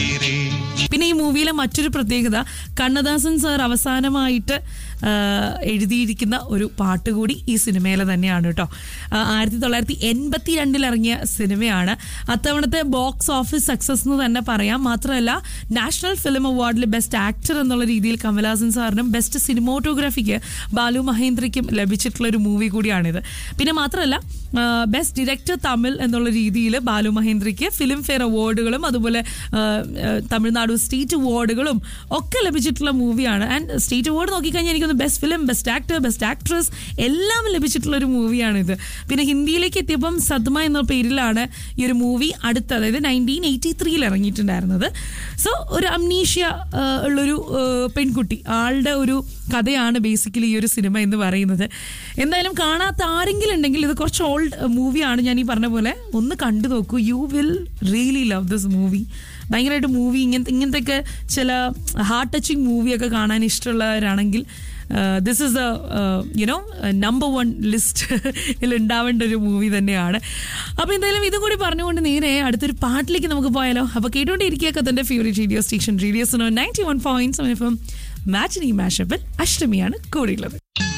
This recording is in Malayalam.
ഉയിരേ പിന്നെ ഈ മൂവിയിലെ മറ്റൊരു പ്രത്യേകത കണ്ണദാസൻ സാർ അവസാനമായിട്ട് ആ, എഴുതിയിരിക്കുന്ന ഒരു പാട്ട് കൂടി ഈ സിനിമയിലെ തന്നെയാണ് കേട്ടോ ആ, ആയിരത്തി തൊള്ളായിരത്തി എൺപത്തി രണ്ടിൽ ഇറങ്ങിയ സിനിമയാണ് അത്തവണത്തെ ബോക്സ് ഓഫീസ് സക്സസ് എന്ന് തന്നെ പറയാം മാത്രമല്ല നാഷണൽ ഫിലിം അവാർഡിൽ ബെസ്റ്റ് ആക്ടർ എന്നുള്ള രീതിയിൽ കമൽഹാസൻ സാറിനും ബെസ്റ്റ് സിനിമോട്ടോഗ്രാഫിക്ക് ബാലു മഹേന്ദ്രയ്ക്കും ലഭിച്ചിട്ടുള്ള ഒരു മൂവി കൂടിയാണിത് പിന്നെ മാത്രമല്ല ബെസ്റ്റ് ഡയറക്ടർ തമിഴ് എന്നുള്ള രീതിയിൽ ബാലു മഹേന്ദ്രയ്ക്ക് ഫിലിം ഫെയർ അവാർഡുകളും അതുപോലെ ആ, ആ, തമിഴ്നാട് സ്റ്റേറ്റ് അവാർഡുകളും ഒക്കെ ലഭിച്ചിട്ടുള്ള മൂവിയാണ് ആൻഡ് സ്റ്റേറ്റ് അവാർഡ് നോക്കിക്കഴിഞ്ഞാൽ എനിക്കൊന്ന് best film best actor best actress എല്ലാം ലഭിച്ചിട്ടുള്ള ഒരു മൂവിയാണിത് പിന്നെ ഹിന്ദിയിലേക്ക് എത്തിയപ്പം സദ്മ എന്ന പേരിലാണ് ഈ ഒരു മൂവി അടുത്ത അതായത് നയൻറ്റീൻ എയ്റ്റി ത്രീയിൽ ഇറങ്ങിയിട്ടുണ്ടായിരുന്നത് സോ ഒരു അംനീഷ്യ ആ, ഉള്ളൊരു ആ, പെൺകുട്ടി ആളുടെ ഒരു കഥയാണ് ബേസിക്കലി ഈ ഒരു സിനിമ എന്ന് പറയുന്നത് എന്തായാലും കാണാത്ത ആരെങ്കിലും ഉണ്ടെങ്കിൽ ഇത് കുറച്ച് ഓൾഡ് മൂവിയാണ് ഞാൻ ഈ പറഞ്ഞ പോലെ ഒന്ന് കണ്ടു നോക്കൂ you will really love this movie ഭയങ്കരമായിട്ട് മൂവി ഇങ്ങനത്തെ ഇങ്ങനത്തെയൊക്കെ ചില ഹാർട്ട് ടച്ചിങ് മൂവിയൊക്കെ കാണാൻ ഇഷ്ടമുള്ളവരാണെങ്കിൽ this is a you know number one list ഉണ്ടാവേണ്ട ഒരു മൂവി തന്നെയാണ് അപ്പോൾ എന്തായാലും ഇതും കൂടി പറഞ്ഞുകൊണ്ട് നേരെ അടുത്തൊരു പാട്ടിലേക്ക് നമുക്ക് പോയാലോ അപ്പോൾ കേട്ടുകൊണ്ടിരിക്കുക കത്തൻ്റെ favourite radio station radio ninety one point seven F M മാച്ചിനി മാഷപ്പിൽ അഷ്ടമിയാണ് കൂടിയുള്ളത്